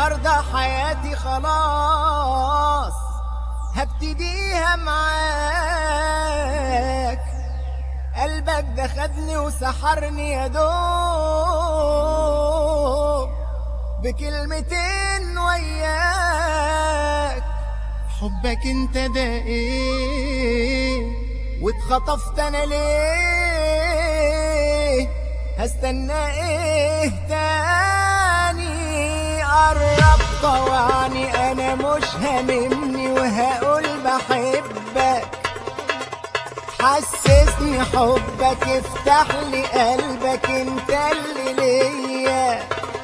النهاردة حياتي خلاص هبتديها معاك قلبك ده خدني وسحرني يا دوب بكلمتين وياك حبك انت ده ايه واتخطفت انا ليه هستنى ايه تاني قرب طوعني انا مش هاممني وهقول بحبك حسسني حبك افتح لي قلبك انت اللي ليا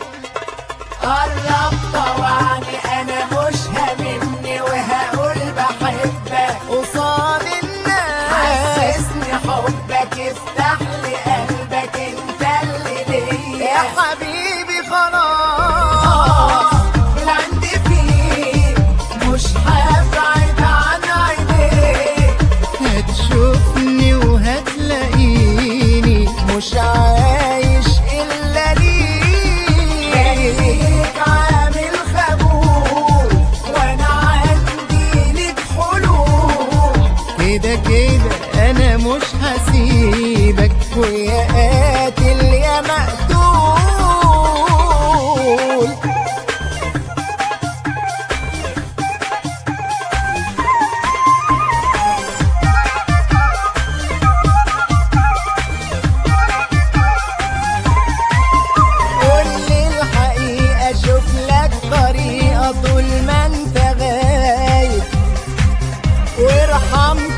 قرب طوعني انا مش هاممني وهقول بحبك قصاد الناس حسسني حبك افتح لي قلبك انت اللي ليا يا حبيبي خلاص اللي عندي فيك مش هبعد عن عينيك هتشوفني وهتلاقيني مش عايش الا ليك عامل خبول وانا عندي ليك حلول كده كده انا مش هسيبك ويا قاتل يا مقتول قولي الحقيقة شوف لك طريقة طول ما انت غايب وارحم